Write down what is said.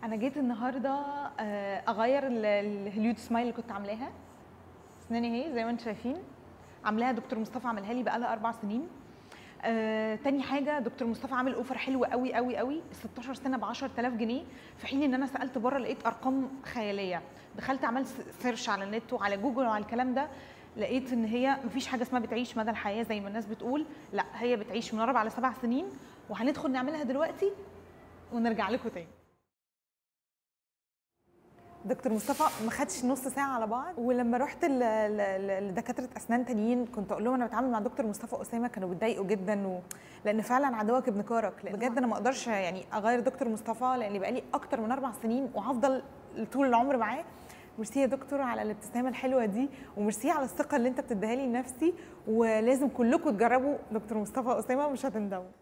انا جيت النهارده آه، اغير ال- الهليود سمايل اللي كنت عاملاها اسناني اهي زي ما انتم شايفين عاملاها دكتور مصطفى عملها لي بقالها اربع سنين آه، تاني حاجه دكتور مصطفى عامل اوفر حلو قوي قوي قوي 16 سنه ب 10000 جنيه في حين ان انا سالت بره لقيت ارقام خياليه دخلت عملت سيرش على النت وعلى جوجل وعلى الكلام ده لقيت ان هي مفيش حاجه اسمها بتعيش مدى الحياه زي ما الناس بتقول لا هي بتعيش من اربع لسبع سنين وهندخل نعملها دلوقتي ونرجع لكم تاني دكتور مصطفى ما خدش نص ساعه على بعض ولما رحت ل- ل- ل- لدكاتره اسنان تانيين كنت اقول لهم انا بتعامل مع دكتور مصطفى اسامه كانوا بيتضايقوا جدا و... لان فعلا عدوك ابن كارك لأن بجد انا ما اقدرش يعني اغير دكتور مصطفى لان بقالي اكتر من اربع سنين وهفضل طول العمر معاه ميرسي يا دكتور على الابتسامه الحلوه دي وميرسي على الثقه اللي انت بتديها لي لنفسي ولازم كلكم تجربوا دكتور مصطفى اسامه مش هتندموا